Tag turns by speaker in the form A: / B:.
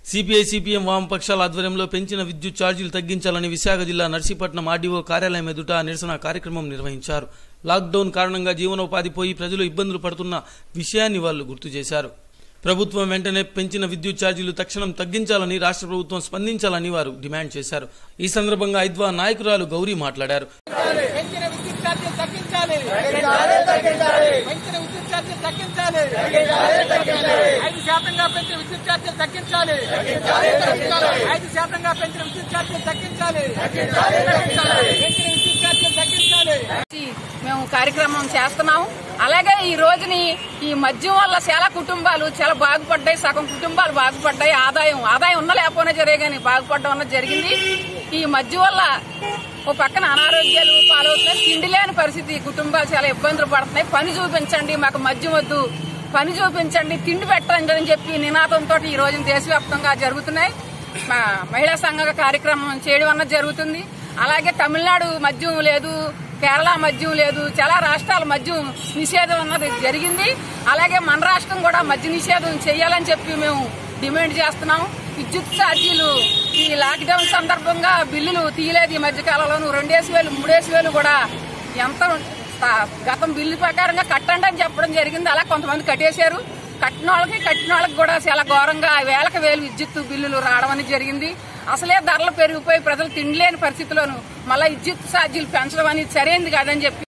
A: CPI CPM వామపక్షాల ఆధ్వర్యంలో పెంచిన విద్యుత్ ఛార్జీలు తగ్గించాలని విశాఖ జిల్లా నర్సీపట్నం ఆర్డీఓ కార్యాలయం ఎదుట నిరసన కార్యక్రమం నిర్వహించారు లాక్డౌన్ కారణంగా జీవనోపాధి పోయి ప్రజలు ఇబ్బందులు పడుతున్న విషయాన్ని వాళ్ళు గుర్తు చేశారు ప్రభుత్వం వెంటనే పెంచిన విద్యుత్ ఛార్జీలు తక్షణం తగ్గించాలని రాష్ట్ర ప్రభుత్వం స్పందించాలని వారు డిమాండ్ చేశారు ఈ సందర్భంగా ఐద్వా నాయకురాలు గౌరీ మాట్లాడారు
B: పెంచిన విద్యుత్ ఛార్జీలు తగ్గించాలి పెంచిన విద్యుత్ ఛార్జీలు తగ్గించాలి ఐదు శాతంగా పెంచిన విద్యుత్ ఛార్జీలు తగ్గించాలి ఐదు శాతంగా పెంచిన విద్యుత్ ఛార్జీలు తగ్గించాలి పెంచిన విద్యుత్ ఛార్జీలు తగ్గించాలి
C: ఈ మేము కార్యక్రమం చేస్తున్నాం అలాగే ఈ రోజుని ఈ మద్యం వల్ల చాలా కుటుంబాలు చాలా బాగుపడ్డాయి సగం కుటుంబాలు బాగుపడ్డాయి ఆదాయం ఆదాయం ఉన్న లేకపోయినా జరిగే కానీ బాగుపడడం అన్నది జరిగింది ఈ మద్యం వల్ల ఓ పక్కన అనారోగ్యాలు పాలవుతున్నాయి తిండి లేని పరిస్థితి ఈ కుటుంబాలు చాలా ఇబ్బందులు పడుతున్నాయి పని చూపించండి మాకు మద్యం వద్దు పని చూపించండి తిండి పెట్టండి అని చెప్పి నినాదంతో ఈ రోజున దేశవ్యాప్తంగా జరుగుతున్నాయి మా మహిళా సంఘ కార్యక్రమం చేయడం అన్నది జరుగుతుంది అలాగే తమిళనాడు మద్యం లేదు కేరళ మద్యం లేదు చాలా రాష్ట్రాల మద్యం నిషేధం అన్నది జరిగింది అలాగే మన రాష్ట్రం కూడా మద్య నిషేధం చేయాలని చెప్పి మేము డిమాండ్ చేస్తున్నాం విద్యుత్ ఛార్జీలు ఈ లాక్డౌన్ సందర్భంగా బిల్లులు తీయలేదు ఈ మధ్య కాలంలో రెండేసి వేలు మూడేసి వేలు కూడా ఎంత ఆ, గతం బిల్లు ప్రకారంగా కట్టండి అని చెప్పడం జరిగింది అలా కొంతమంది కట్టేశారు కట్టిన వాళ్ళకి కట్టిన వాళ్ళకి కూడా చాలా ఘోరంగా వేలకు వేలు విద్యుత్ బిల్లులు రావడం అనేది జరిగింది అసలే ధరలు పెరిగిపోయి ప్రజలు తిండిలేని పరిస్థితిలోను మళ్ళీ విద్యుత్ ఛార్జీలు పెంచడం అనేది సరైనది కాదని చెప్పి